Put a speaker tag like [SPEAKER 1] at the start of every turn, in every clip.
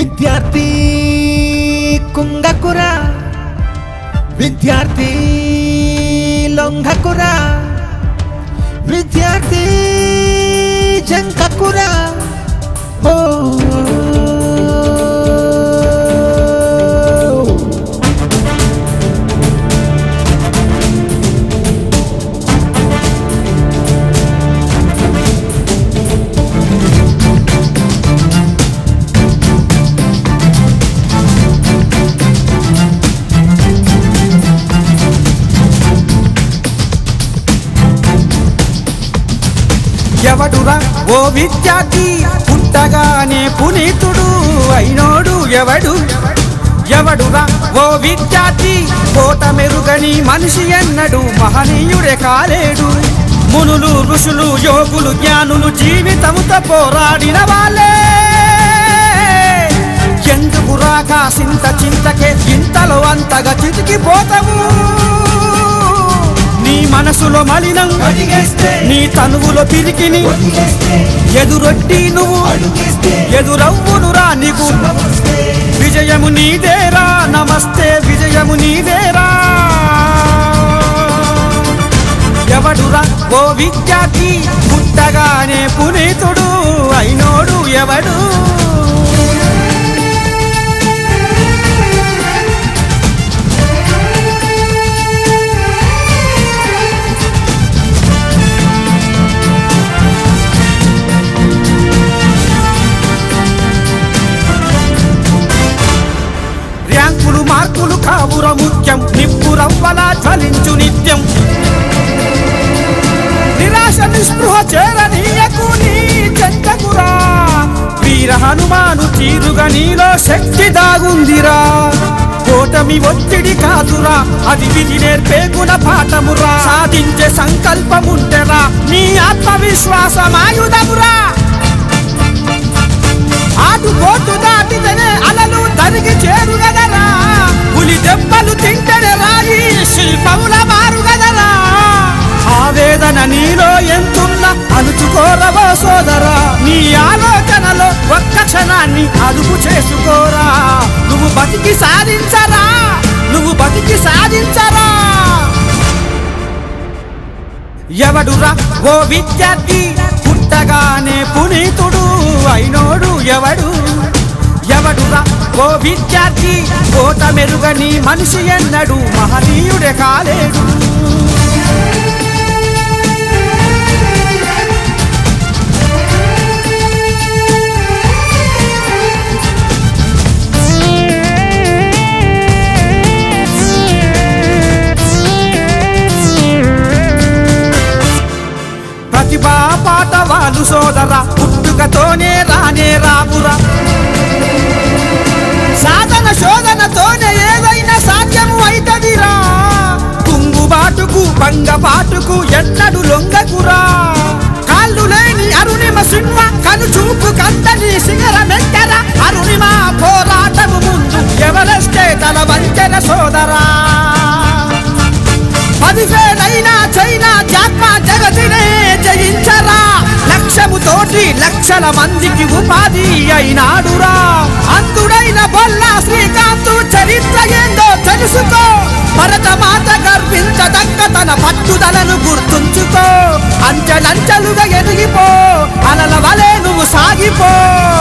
[SPEAKER 1] విద్యార్థి కుంగకురా విద్యార్థి లొంగకురా విద్యార్థి జంకకురా ఓ
[SPEAKER 2] ఎవడురా ఓ విద్యార్థి పుట్టగానే పునీతుడు అయినోడు ఎవడు ఎవడురా ఓ విద్యార్థి కోట మెరుగని మనిషి ఎన్నడు మహనీయుడే కాలేడు మునులు ఋషులు యోగులు జ్ఞానులు జీవితముతో పోరాడిన వాళ్ళే ఎందుకు రాక సింత చింతకే ఇంతలో అంతగా చితికిపోతావు నీ మనసులో మలినం నీ తనువులో పిరికిని ఎదురొట్టి నువ్వు ఎదురవ్వునురా నీకు విజయము నీదేరా నమస్తే విజయము నీదేరా ఎవడురా ఓ విద్యార్థి పుట్టగానే పునీతుడు అయినోడు ఎవడు ర్యాంకులు మార్కులు కావుర ముఖ్యం నిప్పురవ్వలా జ్వలించు నిత్యం నిరాశ నిస్పృహ చేరనీయకు నీ చెంతకురా వీర హనుమాను తీరుగా నీలో శక్తి దాగుందిరా ఓటమి ఒత్తిడి కాదురా అది విధి నేర్పే గుణ పాఠమురా సాధించే సంకల్పముంటెరా నీ ఆత్మవిశ్వాసమాయుధమురా ఆటుపోటు దాటితేనే అలలు తరిగి చేరుగదరా పులి దెబ్బలు తింటేనే రాయి శిల్పముల మారుగదరా ఆవేదన నీలో ఎంతున్న అలుచుకోరవో సోదరా నీ ఆలోచనలో ఒక్క క్షణాన్ని అదుపు చేసుకోరా నువ్వు బతికి సాధించరా నువ్వు బతికి సాధించరా ఎవడురా ఓ విద్యార్థి పుట్టగానే పునీతుడు అయినోడు ఎవడు ఎవడురా ఓ విద్యార్థి కోట మెరుగని మనిషి ఎన్నడు మహనీయుడే కాలేడు ప్రతిభా పాఠవాలు సోదర పుట్టుకతోనే రానే రాపురా సాధన శోధనతోనే ఏదైనా సాధ్యము అయితదిరా కుంగుబాటుకు బంగబాటుకు ఎన్నడు లొంగకురా కాళ్ళు లేని అరుణిమ సింహ కనుచూపు కందని శిఖరమెక్కర అరుణిమ పోరాటము ముందు ఎవరెస్టే తల వంచన సోదరా పదివేలైనా చైనా జాత్మ జగతినే జయించరా లక్ష్యము తోటి లక్షల మందికి ఉపాధి అయినాడురా అందుడైన బొల్ల శ్రీకాంతు చరిత్ర ఏందో తెలుసుకో భరతమాత గర్వించదగ్గ తన పట్టుదలను గుర్తుంచుకో అంచెలంచెలుగా ఎదిగిపో అలల వలె నువ్వు సాగిపో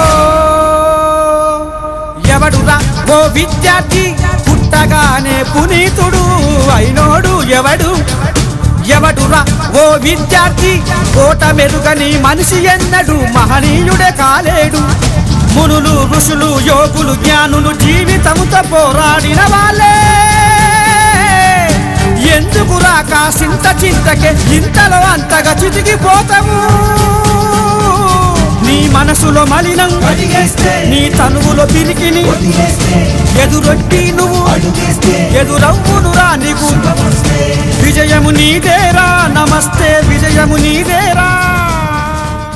[SPEAKER 2] ఎవడురా ఓ విద్యార్థి పుట్టగానే పునీతుడు అయినోడు ఎవడు ఎవడురా ఓ విద్యార్థి కోట మెరుగని మనిషి ఎన్నడు మహనీయుడే కాలేడు మునులు ఋషులు యోగులు జ్ఞానులు జీవితముతో పోరాడిన వాళ్ళే ఎందుకు రాక సింత చింతకే ఇంతలో అంతగా చితికిపోతాము నీ మనసులో మలినం నీ తనువులో పిరికిని ఎదురొట్టి నువ్వు ఎదురవ్వునురా నీకు విజయము నీదేరా నమస్తే విజయము నీదేరా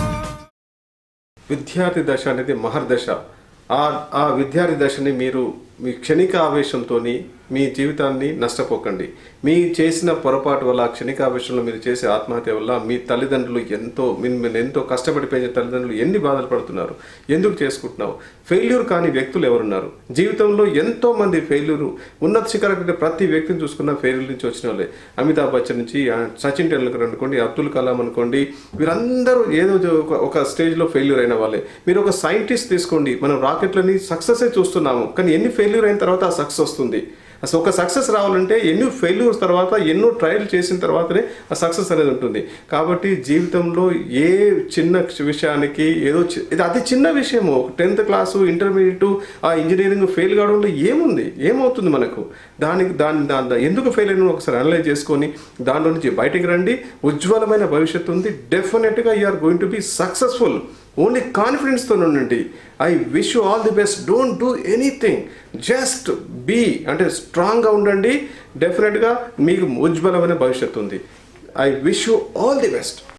[SPEAKER 3] విద్యార్థి దశ అనేది మహర్దశ ఆ ఆ విద్యార్థి దశని మీరు మీ క్షణిక ఆవేశంతో మీ జీవితాన్ని నష్టపోకండి మీ చేసిన పొరపాటు వల్ల క్షణిక ఆవేశంలో మీరు చేసే ఆత్మహత్య వల్ల మీ తల్లిదండ్రులు ఎంతో మిమ్మల్ని ఎంతో కష్టపడి పెంచే తల్లిదండ్రులు ఎన్ని బాధలు పడుతున్నారు ఎందుకు చేసుకుంటున్నావు ఫెయిల్యూర్ కాని వ్యక్తులు ఎవరున్నారు జీవితంలో ఎంతో మంది ఫెయిల్యూర్ ఉన్నత శిఖరం ప్రతి వ్యక్తిని చూసుకున్న ఫెయిల్యూర్ నుంచి వచ్చిన వాళ్ళే అమితాబ్ బచ్చన్ నుంచి ఆ, సచిన్ టెండూల్కర్ అనుకోండి అబ్దుల్ కలాం అనుకోండి వీరందరూ ఏదో ఒక- ఒక స్టేజ్లో ఫెయిల్యూర్ అయిన వాళ్ళే మీరు ఒక సైంటిస్ట్ తీసుకోండి మనం రాకెట్లని సక్సెస్ చూస్తున్నాము కానీ ఎన్ని ఫెయిల్యూర్ అయిన తర్వాత ఆ సక్సెస్ వస్తుంది అసలు ఒక సక్సెస్ రావాలంటే ఎన్నో ఫెయిల్యూర్స్ తర్వాత ఎన్నో ట్రయల్ చేసిన తర్వాతనే ఆ సక్సెస్ అనేది ఉంటుంది కాబట్టి జీవితంలో ఏ చిన్న విషయానికి ఏదో చి- ఇది అతి చిన్న విషయము టెన్త్ క్లాసు ఇంటర్మీడియట్ ఆ ఇంజనీరింగ్ ఫెయిల్ కావడంలో ఏముంది ఏమవుతుంది మనకు దానికి దాని దాని ఎందుకు ఫెయిల్ అయిన ఒకసారి అనలైజ్ చేసుకొని దానిలో నుంచి బయటికి రండి ఉజ్వలమైన భవిష్యత్తు ఉంది డెఫినెట్గా you are going to be successful only కాన్ఫిడెన్స్తో ఉండండి I wish you all the best don't do anything just be అంటే స్ట్రాంగ్గా ఉండండి డెఫినెట్గా మీకు ఉజ్వలమైన భవిష్యత్తు ఉంది I wish you all the best